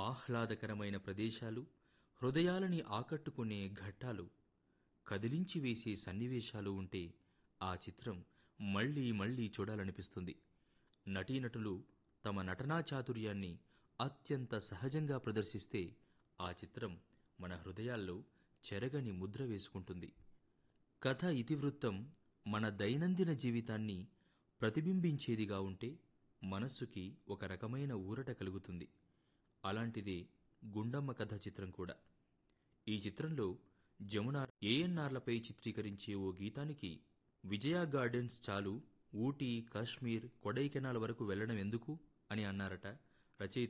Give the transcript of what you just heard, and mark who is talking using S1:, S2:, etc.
S1: ఆహ్లాదకరమైన ప్రదేశాలు హృదయాలని ఆకట్టుకునే ఘట్టాలు కదిలించి వేసే సన్నివేశాలు ఉంటే ఆ చిత్రం మళ్ళీ మళ్ళీ చూడాలనిపిస్తుంది నటీనటులు తమ నటనా చాతుర్యాన్ని అత్యంత సహజంగా ప్రదర్శిస్తే ఆ చిత్రం మన హృదయాల్లో చెరగని ముద్ర వేసుకుంటుంది కథ ఇతివృత్తం మన దైనందిన జీవితాన్ని ప్రతిబింబించేదిగా ఉంటే మనస్సుకి ఒక రకమైన ఊరట కలుగుతుంది అలాంటిదే గుండమ్మ కథ చిత్రం కూడా ఈ చిత్రంలో జమున ఏఎన్ఆర్లపై చిత్రీకరించే ఓ గీతానికి విజయ గార్డెన్స్ చాలు ఊటీ కాశ్మీర్ కొడైకెనాల్ వరకు వెళ్లడం ఎందుకు అని అన్నారట రచయిత